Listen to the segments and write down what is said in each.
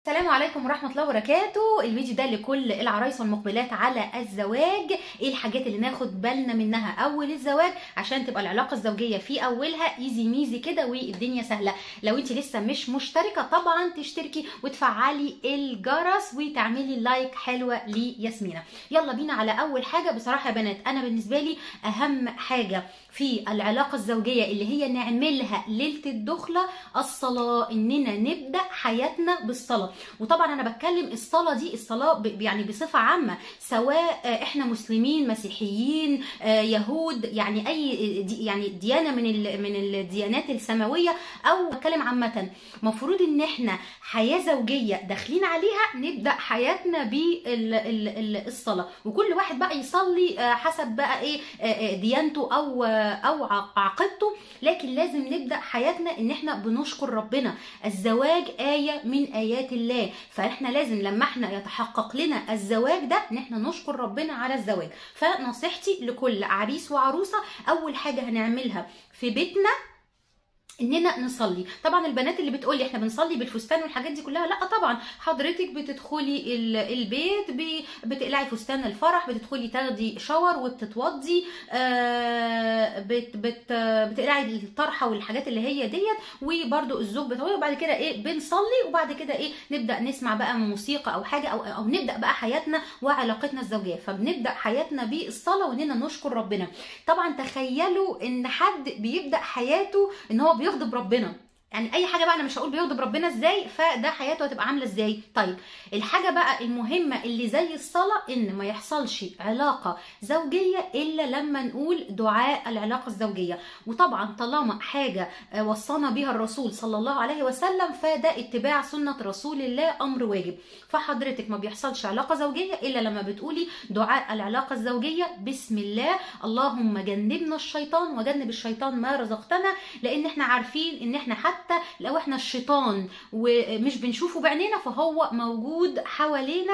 السلام عليكم ورحمة الله وبركاته الفيديو ده لكل العرايس والمقبلات على الزواج ايه الحاجات اللي ناخد بالنا منها اول الزواج عشان تبقى العلاقة الزوجية في اولها ايزي ميزي كده والدنيا سهلة لو انت لسه مش مشتركة طبعا تشتركي وتفعلي الجرس وتعملي لايك حلوة لياسمينة يلا بينا على اول حاجة بصراحة يا بنات انا بالنسبة لي اهم حاجة في العلاقة الزوجية اللي هي نعملها ليلة الدخلة الصلاة اننا نبدأ حياتنا بالصلاة وطبعا انا بتكلم الصلاه دي الصلاه ب- يعني بصفه عامه سواء آه، احنا مسلمين مسيحيين آه، يهود يعني اي دي يعني ديانه من ال- من الديانات السماويه او بتكلم عامه المفروض ان احنا حياه زوجيه داخلين عليها نبدا حياتنا بالصلاه وكل واحد بقى يصلي آه، حسب بقى ايه آه، آه، ديانته او آه، او ع- عقيدته لكن لازم نبدا حياتنا ان احنا بنشكر ربنا الزواج آية من آيات الله فاحنا لازم لما احنا يتحقق لنا الزواج ده ان احنا نشكر ربنا على الزواج فنصيحتي لكل عريس وعروسة أول حاجة هنعملها في بيتنا اننا نصلي طبعا البنات اللي بتقولي احنا بنصلي بالفستان والحاجات دي كلها لا طبعا حضرتك بتدخلي ال- البيت ب- بتقلعي فستان الفرح بتدخلي تاخدي شاور وبتتوضي آه، بت بت بتقلعي الطرحه والحاجات اللي هي ديت وبرده الزوج بتوضي وبعد كده ايه بنصلي وبعد كده ايه نبدا نسمع بقى موسيقى او حاجه او او نبدا بقى حياتنا وعلاقتنا الزوجيه فبنبدا حياتنا بالصلاه واننا نشكر ربنا طبعا تخيلوا ان حد بيبدا حياته ان هو بيغضب ربنا يعني اي حاجه بقى انا مش هقول بيغضب ربنا ازاي فده حياته هتبقى عامله ازاي طيب الحاجه بقى المهمه اللي زي الصلاه ان ما يحصلش علاقه زوجيه الا لما نقول دعاء العلاقه الزوجيه وطبعا طالما حاجه آه، وصانا بها الرسول صلى الله عليه وسلم فده اتباع سنه رسول الله امر واجب فحضرتك ما بيحصلش علاقه زوجيه الا لما بتقولي دعاء العلاقه الزوجيه بسم الله اللهم جنبنا الشيطان وجنب الشيطان ما رزقتنا لان احنا عارفين ان احنا حتى لو احنا الشيطان ومش بنشوفه بعينينا فهو موجود حوالينا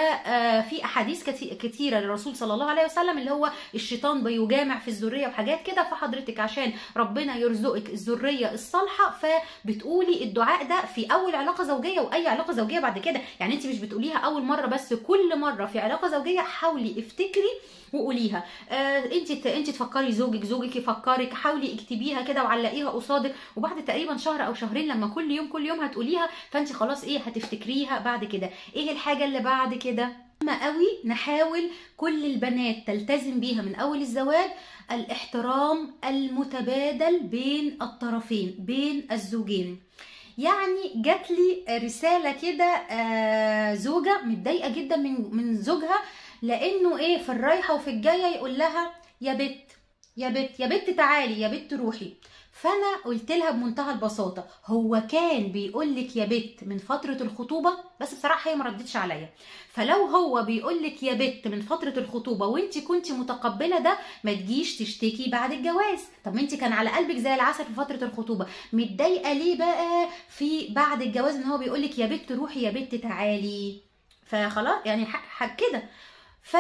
وفي احاديث كتي- كتيره للرسول صلى الله عليه وسلم اللي هو الشيطان بيجامع في الذريه وحاجات كده فحضرتك عشان ربنا يرزقك الذريه الصالحه فبتقولي الدعاء ده في اول علاقه زوجيه واي علاقه زوجيه بعد كده يعني انت مش بتقوليها اول مره بس كل مره في علاقه زوجيه حاولي افتكري وقوليها آه انت انت تفكري زوجك زوجك يفكرك حاولي اكتبيها كده وعلقيها قصادك وبعد تقريبا شهر او شهرين لما كل يوم كل يوم هتقوليها فانت خلاص ايه هتفتكريها بعد كده ايه الحاجه اللي بعد كده مهمة قوي نحاول كل البنات تلتزم بيها من اول الزواج الاحترام المتبادل بين الطرفين بين الزوجين يعني جات لي رساله كده آه، زوجه متضايقه جدا من من زوجها لانه ايه في الرايحه وفي الجايه يقول لها يا بت يا بت يا بت تعالي يا بت روحي فانا قلت لها بمنتهى البساطه هو كان بيقول لك يا بت من فتره الخطوبه بس بصراحه هي ما ردتش عليا فلو هو بيقول لك يا بت من فتره الخطوبه وانت كنت متقبله ده ما تجيش تشتكي بعد الجواز طب ما انت كان على قلبك زي العسل في فتره الخطوبه متضايقه ليه بقى في بعد الجواز ان هو بيقول لك يا بت روحي يا بت تعالي فخلاص يعني ح- ح- كده ف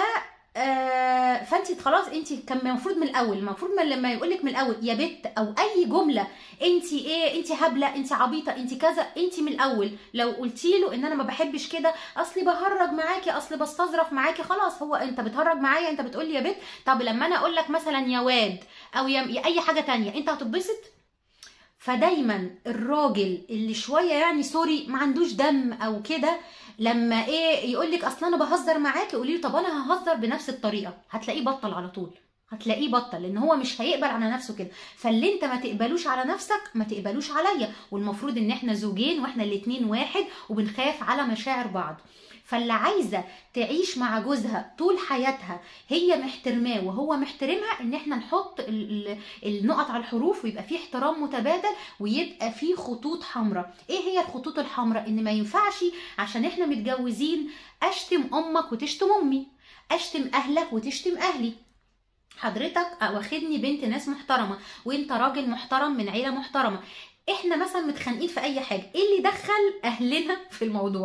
آه فانت خلاص انت كان المفروض من الاول المفروض من لما يقول لك من الاول يا بت او اي جمله انت ايه انت هبله انت عبيطه انت كذا انت من الاول لو قلتي له ان انا ما بحبش كده اصلي بهرج معاكي اصلي بستظرف معاكي خلاص هو انت بتهرج معايا انت بتقولي يا بت طب لما انا اقول لك مثلا يا واد او يا يا اي حاجه تانية انت هتتبسط فدايما الراجل اللي شويه يعني سوري ما عندوش دم او كده لما ايه يقول لك اصل انا بهزر معاكي قولي له طب انا ههزر بنفس الطريقه هتلاقيه بطل على طول هتلاقيه بطل لان هو مش هيقبل على نفسه كده فاللي انت ما تقبلوش على نفسك ما تقبلوش عليا والمفروض ان احنا زوجين واحنا الاتنين واحد وبنخاف على مشاعر بعض فاللي عايزه تعيش مع جوزها طول حياتها هي محترماه وهو محترمها ان احنا نحط ال- ال- النقط على الحروف ويبقى فيه احترام متبادل ويبقى فيه خطوط حمراء ايه هي الخطوط الحمراء ان ما ينفعش عشان احنا متجوزين اشتم امك وتشتم امي اشتم اهلك وتشتم اهلي حضرتك واخدني بنت ناس محترمه وانت راجل محترم من عيله محترمه احنا مثلا متخانقين في اي حاجه ايه اللي دخل اهلنا في الموضوع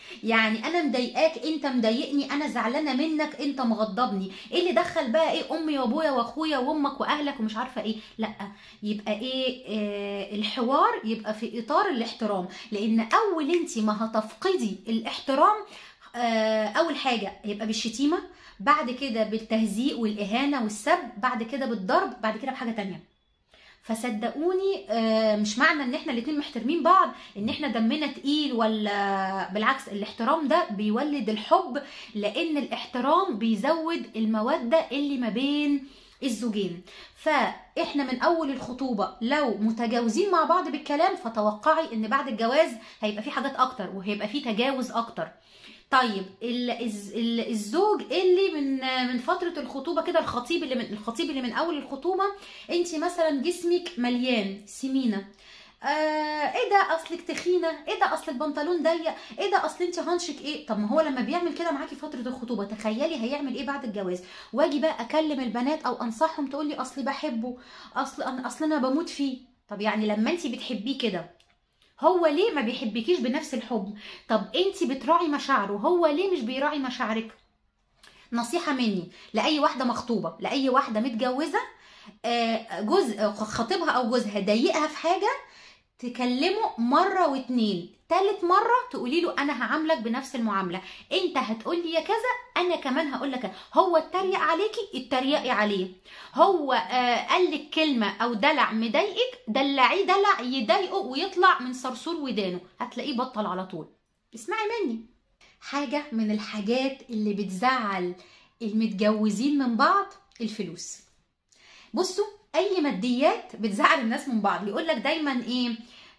يعني انا مضايقاك انت مضايقني انا زعلانه منك انت مغضبني ايه اللي دخل بقى ايه امي وابويا واخويا وامك واهلك ومش عارفه ايه لا يبقى ايه آه الحوار يبقى في اطار الاحترام لان اول انت ما هتفقدي الاحترام آه اول حاجه يبقى بالشتيمه بعد كده بالتهزيء والاهانه والسب بعد كده بالضرب بعد كده بحاجه تانية فصدقوني آه، مش معنى ان احنا الاتنين محترمين بعض ان احنا دمنا تقيل ولا بالعكس الاحترام ده بيولد الحب لان الاحترام بيزود المودة اللي ما بين الزوجين فاحنا من اول الخطوبة لو متجاوزين مع بعض بالكلام فتوقعي ان بعد الجواز هيبقى في حاجات اكتر وهيبقى في تجاوز اكتر طيب ال- الز- ال- الزوج اللي من من فتره الخطوبه كده الخطيب اللي من الخطيب اللي من اول الخطوبه انت مثلا جسمك مليان سمينه آه ايه ده اصلك تخينه ايه ده اصل البنطلون ضيق ايه ده اصل انت هانشك ايه طب ما هو لما بيعمل كده معاكي فتره الخطوبه تخيلي هيعمل ايه بعد الجواز واجي بقى اكلم البنات او انصحهم تقول لي اصلي بحبه اصل أنا اصل انا بموت فيه طب يعني لما انت بتحبيه كده هو ليه ما بيحبكيش بنفس الحب طب انت بتراعي مشاعره هو ليه مش بيراعي مشاعرك نصيحة مني لأي واحدة مخطوبة لأي واحدة متجوزة آه، جوز آه، خطيبها أو جوزها ضايقها في حاجة تكلمه مرة واتنين تالت مرة تقولي له أنا هعاملك بنفس المعاملة أنت هتقولي يا كذا أنا كمان هقول لك هو اتريق عليكي اتريقي عليه هو آه قال لك كلمة أو دلع مضايقك دلعيه دلع يضايقه ويطلع من صرصور ودانه هتلاقيه بطل على طول اسمعي مني حاجة من الحاجات اللي بتزعل المتجوزين من بعض الفلوس بصوا اي ماديات بتزعل الناس من بعض يقول لك دايما ايه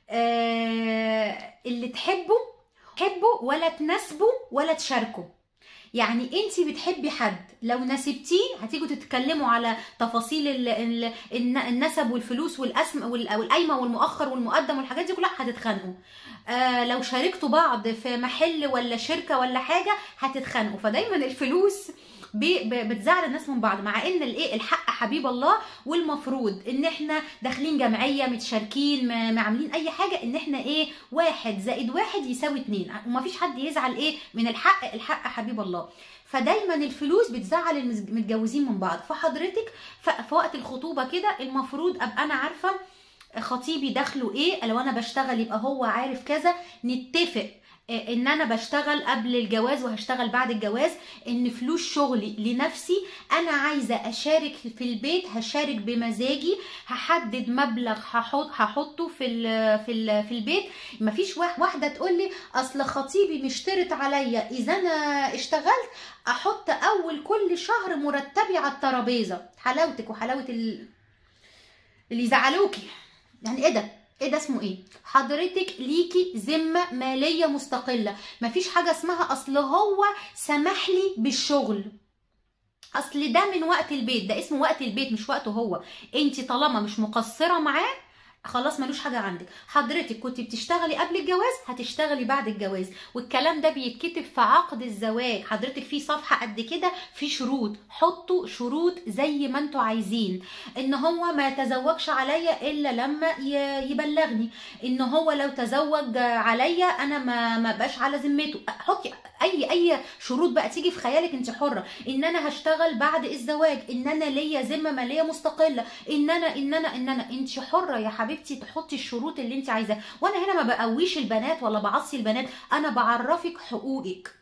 آه اللي تحبه حبه ولا تناسبه ولا تشاركه يعني انت بتحبي حد لو ناسبتيه هتيجوا تتكلموا على تفاصيل ال ال الن- النسب والفلوس والاسم وال- والقايمه والمؤخر والمقدم والحاجات دي كلها هتتخانقوا آه لو شاركتوا بعض في محل ولا شركه ولا حاجه هتتخانقوا فدايما الفلوس بي- ب- بتزعل الناس من بعض مع ان الايه الحق حبيب الله والمفروض ان احنا داخلين جمعيه متشاركين ما ما عاملين اي حاجه ان احنا ايه واحد زائد واحد يساوي اتنين ومفيش حد يزعل ايه من الحق الحق حبيب الله فدايما الفلوس بتزعل المتجوزين من بعض فحضرتك ف- في وقت الخطوبه كده المفروض ابقى انا عارفه خطيبي دخله ايه لو انا بشتغل يبقى هو عارف كذا نتفق آه، ان انا بشتغل قبل الجواز وهشتغل بعد الجواز ان فلوس شغلي لنفسي انا عايزه اشارك في البيت هشارك بمزاجي هحدد مبلغ هحط هحطه في ال في ال في البيت مفيش واح- واحده تقول لي اصل خطيبي مشترط عليا اذا انا اشتغلت احط اول كل شهر مرتبي على الترابيزه حلاوتك وحلاوه ال... اللي يزعلوكي يعني ايه ده ايه ده اسمه ايه حضرتك ليكي ذمه ماليه مستقله مفيش حاجه اسمها اصل هو سمح لي بالشغل اصل ده من وقت البيت ده اسمه وقت البيت مش وقته هو انت طالما مش مقصره معاه خلاص ملوش حاجه عندك حضرتك كنت بتشتغلي قبل الجواز هتشتغلي بعد الجواز والكلام ده بيتكتب في عقد الزواج حضرتك في صفحه قد كده في شروط حطوا شروط زي ما انتوا عايزين ان هو ما يتزوجش عليا الا لما ي- يبلغني ان هو لو تزوج عليا انا ما ما بقاش على ذمته حطي اي اي شروط بقى تيجي في خيالك انت حره ان انا هشتغل بعد الزواج ان انا ليا ذمه ماليه مستقله ان انا ان انا ان انا انت حره يا حبيبتي تحطي الشروط اللي انت عايزاها وانا هنا ما بقويش البنات ولا بعصي البنات انا بعرفك حقوقك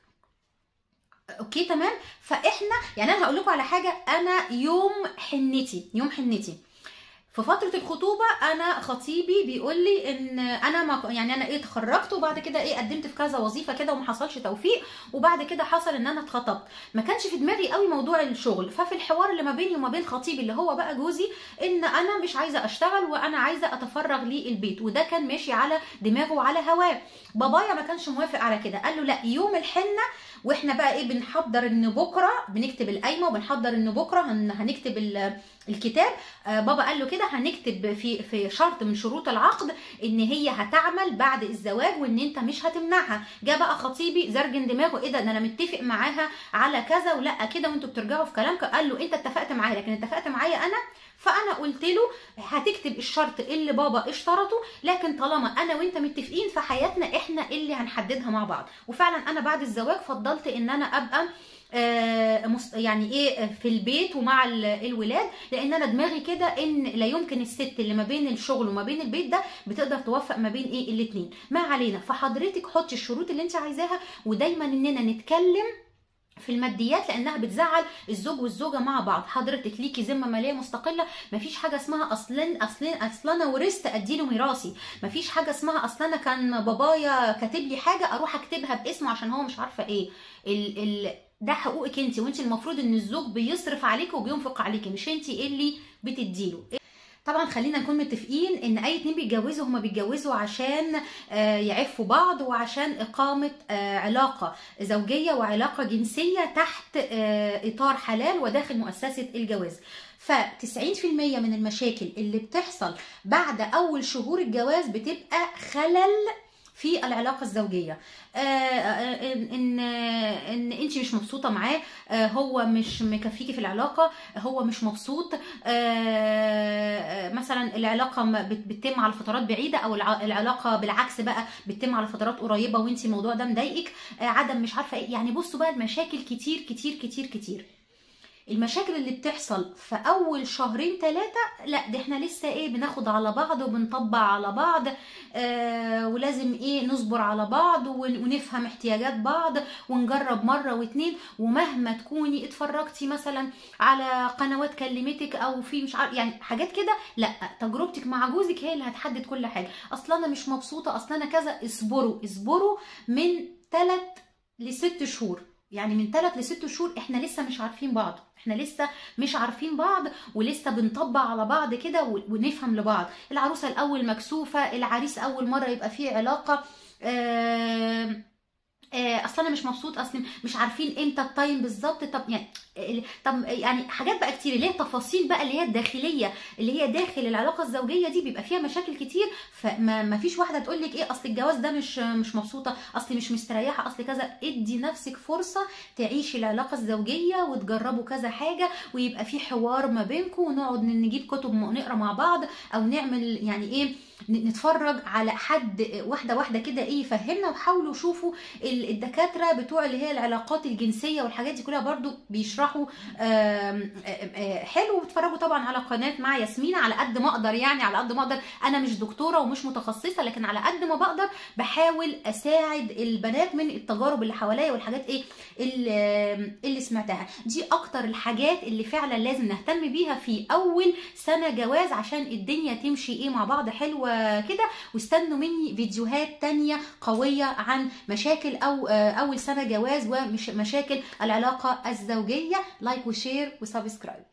اوكي تمام فاحنا يعني انا هقول لكم على حاجه انا يوم حنتي يوم حنتي في فترة الخطوبة أنا خطيبي بيقول لي إن أنا ما يعني أنا إيه اتخرجت وبعد كده إيه قدمت في كذا وظيفة كده وما حصلش توفيق وبعد كده حصل إن أنا اتخطبت ما كانش في دماغي قوي موضوع الشغل ففي الحوار اللي ما بيني وما بين خطيبي اللي هو بقى جوزي إن أنا مش عايزة أشتغل وأنا عايزة أتفرغ للبيت وده كان ماشي على دماغه وعلى هواه بابايا ما كانش موافق على كده قال له لا يوم الحنة واحنا بقى ايه بنحضر ان بكره بنكتب القايمه وبنحضر ان بكره هن- هنكتب ال- الكتاب آه بابا قال له كده كده هنكتب في في شرط من شروط العقد ان هي هتعمل بعد الزواج وان انت مش هتمنعها جه بقى خطيبي زرجن دماغه ايه ده ده انا متفق معاها على كذا ولا كده وانتوا بترجعوا في كلامك قال له انت اتفقت معايا لكن اتفقت معايا انا فانا قلت له هتكتب الشرط اللي بابا اشترطه لكن طالما انا وانت متفقين في حياتنا احنا اللي هنحددها مع بعض وفعلا انا بعد الزواج فضلت ان انا ابقى آه، مس- يعني ايه في البيت ومع ال- الولاد لان انا دماغي كده ان لا يمكن الست اللي ما بين الشغل وما بين البيت ده بتقدر توفق ما بين ايه الاتنين ما علينا فحضرتك حطي الشروط اللي انت عايزاها ودايما اننا نتكلم في الماديات لانها بتزعل الزوج والزوجه مع بعض حضرتك ليكي ذمه ماليه مستقله مفيش حاجه اسمها اصلا اصلا اصلا انا ورثت اديله ميراثي مفيش حاجه اسمها اصلا انا كان بابايا كاتب لي حاجه اروح اكتبها باسمه عشان هو مش عارفه ايه ال ال ده حقوقك انت وانت المفروض ان الزوج بيصرف عليك وبينفق عليكي مش انت اللي بتديله طبعا خلينا نكون متفقين ان اي اتنين بيتجوزوا هما بيتجوزوا عشان آه، يعفوا بعض وعشان اقامه آه، علاقه زوجيه وعلاقه جنسيه تحت آه، اطار حلال وداخل مؤسسه الجواز ف 90% من المشاكل اللي بتحصل بعد اول شهور الجواز بتبقى خلل في العلاقه الزوجيه آه، آه، ان ان آه، ان انت مش مبسوطه معاه آه، هو مش مكفيكي في العلاقه هو مش مبسوط آه، مثلا العلاقه ما بت- بتتم على فترات بعيده او الع- العلاقه بالعكس بقى بتتم على فترات قريبه وانت الموضوع ده مضايقك آه، عدم مش عارفه ايه يعني بصوا بقى المشاكل كتير كتير كتير كتير المشاكل اللي بتحصل في اول شهرين ثلاثة لا ده احنا لسه ايه بناخد على بعض وبنطبق على بعض آه ولازم ايه نصبر على بعض ون- ونفهم احتياجات بعض ونجرب مرة واتنين ومهما تكوني اتفرجتي مثلا على قنوات كلمتك او في مش عارف يعني حاجات كده لا تجربتك مع جوزك هي اللي هتحدد كل حاجة اصلا انا مش مبسوطة اصلا انا كذا اصبروا اصبروا من ثلاث لست شهور يعني من ثلاث لست شهور احنا لسه مش عارفين بعض احنا لسه مش عارفين بعض ولسه بنطبق على بعض كده و- ونفهم لبعض العروسه الاول مكسوفه العريس اول مره يبقى فيه علاقه آه آه، اصل انا مش مبسوط اصل مش عارفين امتى التايم بالظبط طب يعني آه، طب يعني حاجات بقى كتير اللي هي التفاصيل بقى اللي هي الداخليه اللي هي داخل العلاقه الزوجيه دي بيبقى فيها مشاكل كتير فما ما فيش واحده تقول لك ايه اصل الجواز ده مش مش مبسوطه اصل مش مستريحه اصل كذا ادي نفسك فرصه تعيشي العلاقه الزوجيه وتجربوا كذا حاجه ويبقى في حوار ما بينكم ونقعد نجيب كتب نقرا مع بعض او نعمل يعني ايه ن- نتفرج على حد واحده واحده كده ايه يفهمنا وحاولوا شوفوا ال- الدكاتره بتوع اللي هي العلاقات الجنسيه والحاجات دي كلها برضو بيشرحوا آم، آم، آه، حلو وبتفرجوا طبعا على قناه مع ياسمين على قد ما اقدر يعني على قد ما اقدر انا مش دكتوره ومش متخصصه لكن على قد ما بقدر بحاول اساعد البنات من التجارب اللي حواليا والحاجات ايه اللي, اللي سمعتها دي اكتر الحاجات اللي فعلا لازم نهتم بيها في اول سنه جواز عشان الدنيا تمشي ايه مع بعض حلوه كده واستنوا مني فيديوهات تانية قويه عن مشاكل او آه، اول سنه جواز ومشاكل العلاقه الزوجيه لايك وشير وسبسكرايب